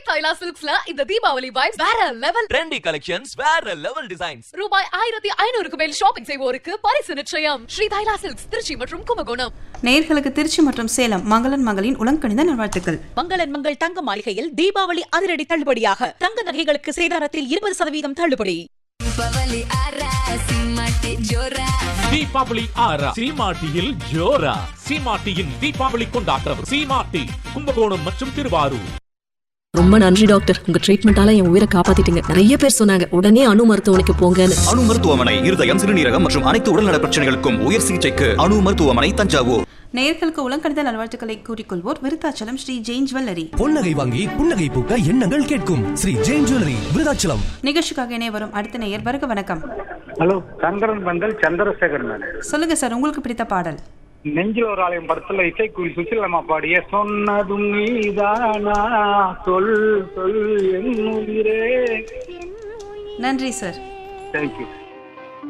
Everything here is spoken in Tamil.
தைலா சில்க்ஸ்ல இந்த தீபாவளி வைப்ஸ் வேற லெவல் ட்ரெண்டி கலெக்ஷன்ஸ் வேற லெவல் டிசைன்ஸ் ரூபாய் ஆயிரத்தி ஐநூறுக்கு மேல் ஷாப்பிங் செய்வோருக்கு பரிசு நிச்சயம் ஸ்ரீ தைலா சில்க்ஸ் திருச்சி மற்றும் கும்பகோணம் நேயர்களுக்கு திருச்சி மற்றும் சேலம் மங்களன் மகளின் உலங்கணிந்த நல்வாழ்த்துக்கள் மங்களன் மங்கள் தங்க மாளிகையில் தீபாவளி அதிரடி தள்ளுபடியாக தங்க நகைகளுக்கு சேதாரத்தில் இருபது சதவீதம் தள்ளுபடி தீபாவளி ஆறா சீமாட்டியில் ஜோரா சீமாட்டியின் தீபாவளி கொண்டாட்டம் சீமாட்டி கும்பகோணம் மற்றும் திருவாரூர் ரொம்ப நன்றி டாக்டர் உங்க ட்ரீட்மெண்டால என் உயிரை காப்பாத்திட்டீங்க நிறைய பேர் சொன்னாங்க உடனே அணு மருத்துவமனைக்கு போங்கன்னு அணு மருத்துவமனை இருதயம் சிறுநீரகம் மற்றும் அனைத்து உடல்நல பிரச்சனைகளுக்கும் உயர் சிகிச்சைக்கு அணு மருத்துவமனை தஞ்சாவூர் நேயர்களுக்கு உலங்கணிந்த நல்வாழ்த்துக்களை கூறிக்கொள்வோர் விருத்தாச்சலம் ஸ்ரீ ஜெயின் ஜுவல்லரி பொன்னகை வாங்கி புன்னகை பூக்க எண்ணங்கள் கேட்கும் ஸ்ரீ ஜெயின் ஜுவல்லரி விருதாச்சலம் நிகழ்ச்சிக்காக இணைய வரும் அடுத்த நேயர் வருக வணக்கம் ஹலோ சந்திரன் பந்தல் சந்திரசேகர் மேடம் சொல்லுங்க சார் உங்களுக்கு பிடித்த பாடல் நெஞ்சில் ஒரு ஆலயம் படத்துல இசைக்குறி சுசிலம்மா பாடிய சொன்னதும் நீதானா சொல் சொல் என் உயிரே நன்றி சார் தேங்க்யூ